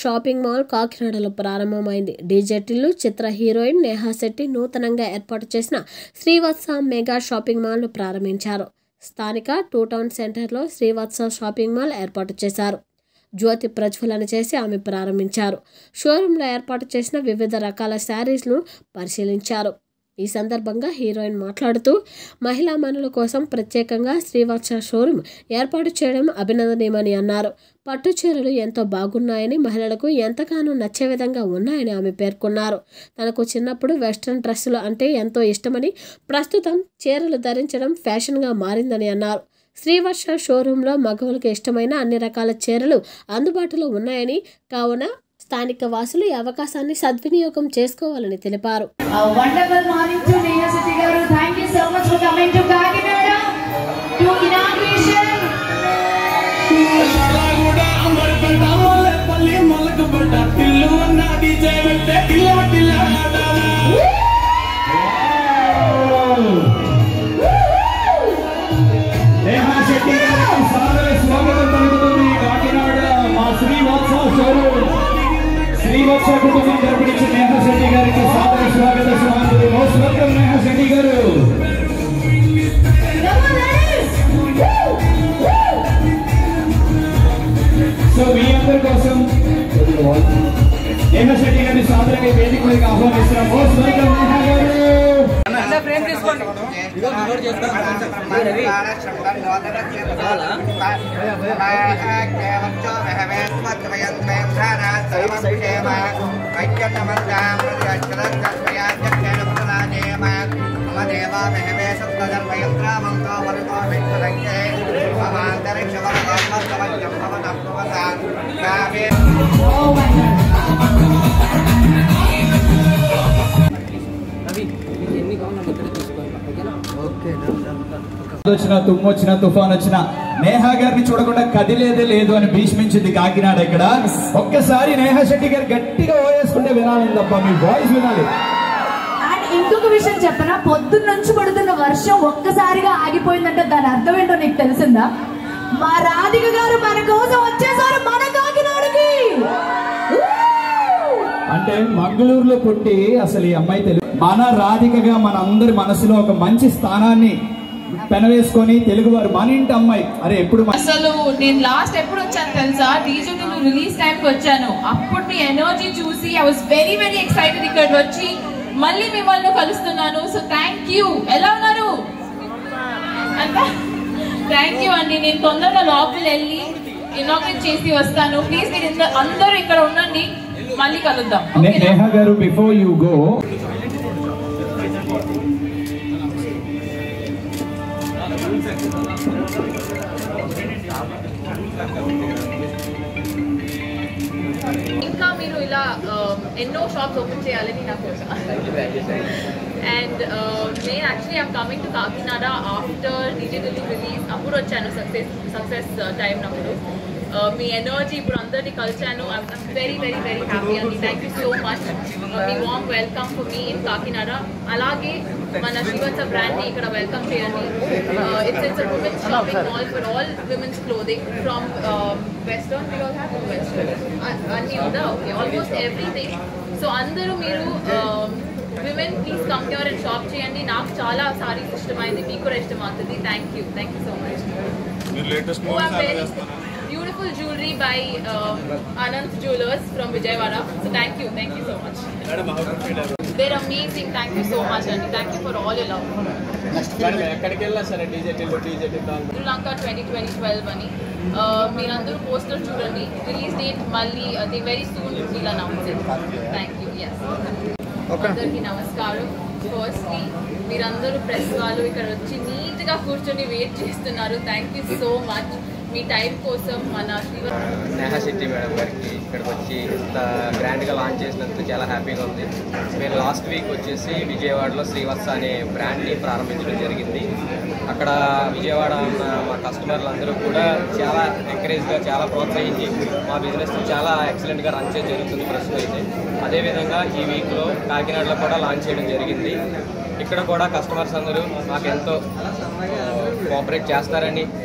Shopping mall కాకినాడలో ప్రారంభమైంది డీజెటిల్లు చిత్ర heroine Neha Shetty నూతనంగా ఏర్పాటు చేసిన శ్రీవత్స మెగా షాపింగ్ మాల్ను ప్రారంభించారు స్థానిక టూ టౌన్ సెంటర్లో శ్రీవత్స షాపింగ్ మాల్ ఏర్పాటు చేశారు జ్యోతి ప్రజ్వలన చేసి ఆమె ప్రారంభించారు షోరూంలో ఏర్పాటు చేసిన వివిధ రకాల శారీస్ను పరిశీలించారు ఈ సందర్భంగా హీరోయిన్ మాట్లాడుతూ మహిళా మనుల కోసం ప్రత్యేకంగా శ్రీవత్స షోరూం ఏర్పాటు చేయడం అభినందనీయమని అన్నారు పట్టు చీరలు ఎంతో బాగున్నాయని మహిళలకు ఎంతగానో నచ్చే విధంగా ఉన్నాయని ఆమె పేర్కొన్నారు తనకు చిన్నప్పుడు వెస్ట్రన్ డ్రెస్సులు అంటే ఎంతో ఇష్టమని ప్రస్తుతం చీరలు ధరించడం ఫ్యాషన్గా మారిందని అన్నారు శ్రీవర్ష షోరూంలో మగవులకు ఇష్టమైన అన్ని రకాల చీరలు అందుబాటులో ఉన్నాయని కావున స్థానిక వాసులు ఈ అవకాశాన్ని సద్వినియోగం చేసుకోవాలని తెలిపారు A wonderful morning to Neha City Garu. Thank you so much for coming to Kakinada to inauguration. కూడా అమర్పేట పల్లి మొలకపడ్డ పిల్లు ఉన్న డీజే పెట్టే టిల్లా టిల్లా నేహా శెట్టి గారికి సాదర స్వాగతం పలుకుతుంది కాకినాడ మా శ్రీవత్స షోరూమ్ శ్రీవత్స కుటుంబం తరపునిచ్చి నేహా శెట్టి గారికి సాదర స్వాగత స్వాగతులు most welcome Neha Shetty garu Come on, ladies! Woo! Woo! So మీ అందరి కోసం నేహా శెట్టి గారిని సాదరంగా వేదిక మీదకి ఆహ్వానిస్తున్నాం మోస్ట్ వెల్కమ్ నేహా గారు Oh my God. వచ్చినా తుమ్ము వచ్చినా తుఫాన్ వచ్చినా నేహా గారిని చూడకుండా కదిలేదే లేదు అని భీష్మించింది కాకినాడ ఇక్కడ ఒక్కసారి నేహా శెట్టి గారు గట్టిగా ఓయేసుకుంటే వినాలి తప్ప మీ వాయిస్ వినాలి అండ్ ఇంకొక విషయం చెప్పనా పొద్దున్న నుంచి పడుతున్న వర్షం ఒక్కసారిగా ఆగిపోయిందంటే దాని అర్థం ఏంటో నీకు తెలిసిందా మా రాధిక గారు మన కోసం వచ్చేసారు మన కాకినాడకి అంటే మంగళూరులో పుట్టి అసలు ఈ అమ్మాయి తెలుగు మన రాధికగా మన అందరి మనసులో ఒక మంచి స్థానాన్ని పెనవేసుకొని తెలుగు వారు మన ఇంటి అమ్మాయి అరే ఎప్పుడు మన- అసలు నేను లాస్ట్ ఎప్పుడు వచ్చాను తెలుసా డిజిటల్ రిలీజ్ టైం కి వచ్చాను అప్పుడు మీ ఎనర్జీ చూసి I was very very excited ఇక్కడ వచ్చి మళ్ళీ మిమ్మల్ని కలుస్తున్నాను సో థ్యాంక్ యూ ఎలా ఉన్నారు అంతా థ్యాంక్ యూ అండి నేను తొందరగా లోపల వెళ్ళి ఇనాగ్రేట్ చేసి వస్తాను ప్లీజ్ మీరు ఇంద- అందరూ ఇక్కడ ఉండండి మళ్ళీ కలుద్దాం నే- ఓకేనా నేహా గారు బిఫోర్ యూ గో ఇంకా మీరు ఇలా ఆ, ఎన్నో షాప్స్ ఓపెన్ చేయాలని నా కోసం అండ్ నేను actually I'm coming to Kakinada after digital release అప్పుడు వచ్చాను సక్సెస్ సక్సెస్ టైం అప్పుడు Uh, మీ ఎనర్జీ ఇప్పుడు అందరినీ కలిసాను I'm very very very happy అండి థ్యాంక్ యూ సో మచ్ మీ warm welcome for me in Kakinada అలాగే మన శ్రీవత్స బ్రాండ్ని ఇక్కడ వెల్కమ్ చేయండి it's it's women's shopping mall for all women's clothing from western we all have western అన్నీ ఉందా ఓకే ఆల్మోస్ట్ ఎవ్రీథింగ్ సో అందరూ మీరు women please come here and shop చేయండి నాకు చాలా సారీస్ ఇష్టమైంది మీకు కూడా ఇష్టం అవుతుంది thank you thank you so much మీరు latest Oh, I'm movies very beautiful jewelry by um, Anand Jewelers from Vijayawada. So thank you, thank you so much. They're amazing. Thank you so much, and thank you for all your love. ఎక్కడికి వెళ్ళా సరే డీజెటిల్ డీజెటిల్ Sri Lanka 2012 అని uh, మీరందరూ poster చూడండి release date మళ్ళీ అది very soon will announce thank you yes అందరికీ నమస్కారం ఫస్ట్లీ మీరందరూ ప్రెస్ వాళ్ళు ఇక్కడ వచ్చి నీట్గా కూర్చొని వెయిట్ చేస్తున్నారు థ్యాంక్ యూ సో మచ్ మీ టైం కోసం మన శ్రీవ నేహా శెట్టి మేడం గారికి ఇక్కడికి వచ్చి ఇంత గ్రాండ్గా లాంచ్ చేసినందుకు చాలా హ్యాపీగా ఉంది మేము లాస్ట్ వీక్ వచ్చేసి విజయవాడలో శ్రీవత్స అనే బ్రాండ్ని ప్రారంభించడం జరిగింది అక్కడ విజయవాడ ఉన్న మా కస్టమర్లు అందరూ కూడా చాలా ఎంకరేజ్గా చాలా ప్రోత్సహించి మా బిజినెస్ చాలా ఎక్సలెంట్గా రన్ చేయడం జరుగుతుంది ప్రస్తుతం అయితే అదేవిధంగా ఈ వీక్లో కాకినాడలో కూడా లాంచ్ చేయడం జరిగింది ఇక్కడ కూడా కస్టమర్స్ అందరూ మాకు ఎంతో కోఆపరేట్ చేస్తారని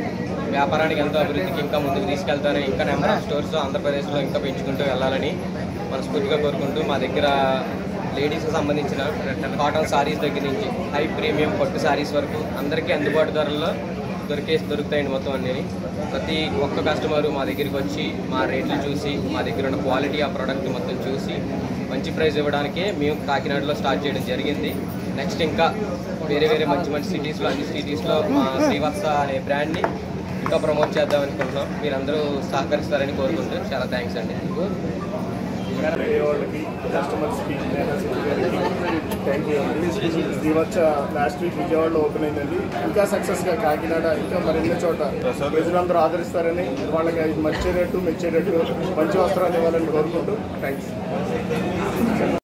వ్యాపారానికి ఎంతో అభివృద్ధికి ఇంకా ముందుకు తీసుకెళ్తారని ఇంకా నెంబర్ ఆఫ్ స్టోర్స్ ఆంధ్రప్రదేశ్లో ఇంకా పెంచుకుంటూ వెళ్ళాలని మనస్ఫూర్తిగా కోరుకుంటూ మా దగ్గర లేడీస్కి సంబంధించిన కాటన్ సారీస్ దగ్గర నుంచి హై ప్రీమియం పట్టు సారీస్ వరకు అందరికీ అందుబాటు ధరల్లో దొరికే దొరుకుతాయండి మొత్తం అన్నీ ప్రతి ఒక్క కస్టమర్ మా దగ్గరికి వచ్చి మా రేట్లు చూసి మా దగ్గర ఉన్న క్వాలిటీ ఆ ప్రోడక్ట్ మొత్తం చూసి మంచి ప్రైస్ ఇవ్వడానికే మేము కాకినాడలో స్టార్ట్ చేయడం జరిగింది నెక్స్ట్ ఇంకా వేరే వేరే మంచి మంచి సిటీస్లో అన్ని సిటీస్లో మా శ్రీవత్స అనే బ్రాండ్ని ఇంకా ప్రమోట్ చేద్దాం అనుకుంటున్నాం మీరందరూ సహకరిస్తారని కోరుకుంటూ చాలా థ్యాంక్స్ అండి వేరే వాళ్ళకి కస్టమర్స్కి థ్యాంక్ యూ అండి శ్రీవత్స లాస్ట్ వీక్ విజయవాడలో ఓపెన్ అయిందండి ఇంకా సక్సెస్గా కాకినాడ ఇంకా మరెన్నో చోట ప్రజలందరూ ఆదరిస్తారని వాళ్ళకి అది నచ్చేటట్టు మెచ్చేటట్టు మంచి వస్త్రాలు ఇవ్వాలని కోరుకుంటూ థ్యాంక్స్